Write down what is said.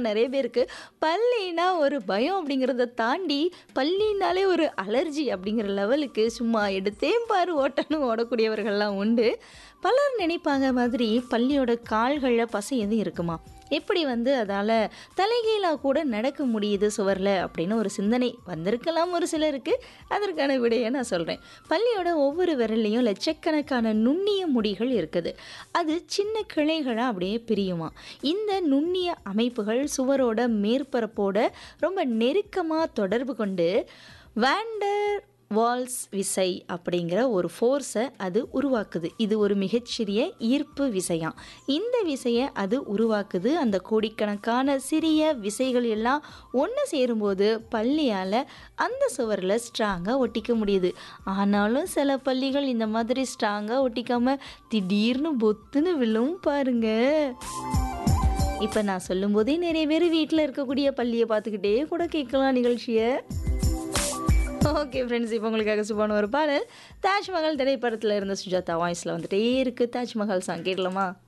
நிறைய பேருக்கு பல்லினா ஒரு பயம் அப்படிங்கிறத தாண்டி பல்லினாலே ஒரு அலர்ஜி அப்படிங்கிற லெவலுக்கு சும்மா எடுத்தேன் பாரு ஓட்டணும் ஓடக்கூடியவர்கள்லாம் உண்டு பலர் நினைப்பாங்க மாதிரி பள்ளியோட கால்களில் பசை எதுவும் இருக்குமா எப்படி வந்து அதால் தலைகீழாக கூட நடக்க முடியுது சுவரில் அப்படின்னு ஒரு சிந்தனை வந்திருக்கலாம் ஒரு சிலருக்கு அதற்கான விடையை நான் சொல்கிறேன் பள்ளியோட ஒவ்வொரு விரல்லையும் லட்சக்கணக்கான நுண்ணிய முடிகள் இருக்குது அது சின்ன கிளைகளாக அப்படியே பிரியுமா இந்த நுண்ணிய அமைப்புகள் சுவரோட மேற்பரப்போட ரொம்ப நெருக்கமாக தொடர்பு கொண்டு வேண்டர் வால்ஸ் விசை அப்படிங்கிற ஒரு ஃபோர்ஸை அது உருவாக்குது இது ஒரு மிகச்சிறிய ஈர்ப்பு விசையாம் இந்த விசையை அது உருவாக்குது அந்த கோடிக்கணக்கான சிறிய விசைகள் எல்லாம் ஒன்று சேரும்போது பள்ளியால் அந்த சுவரில் ஸ்ட்ராங்காக ஒட்டிக்க முடியுது ஆனாலும் சில பள்ளிகள் இந்த மாதிரி ஸ்ட்ராங்காக ஒட்டிக்காமல் திடீர்னு பொத்துன்னு விழும் பாருங்க இப்போ நான் சொல்லும்போதே நிறைய பேர் வீட்டில் இருக்கக்கூடிய பள்ளியை பார்த்துக்கிட்டே கூட கேட்கலாம் நிகழ்ச்சியை ஓகே ஃப்ரெண்ட்ஸ் இப்போ உங்களுக்காக சுபான ஒரு பாடல் தாஜ்மஹால் திரைப்படத்தில் இருந்த சுஜாதா வாய்ஸில் வந்துட்டே இருக்குது தாஜ்மஹால் சாங் கேட்கலாமா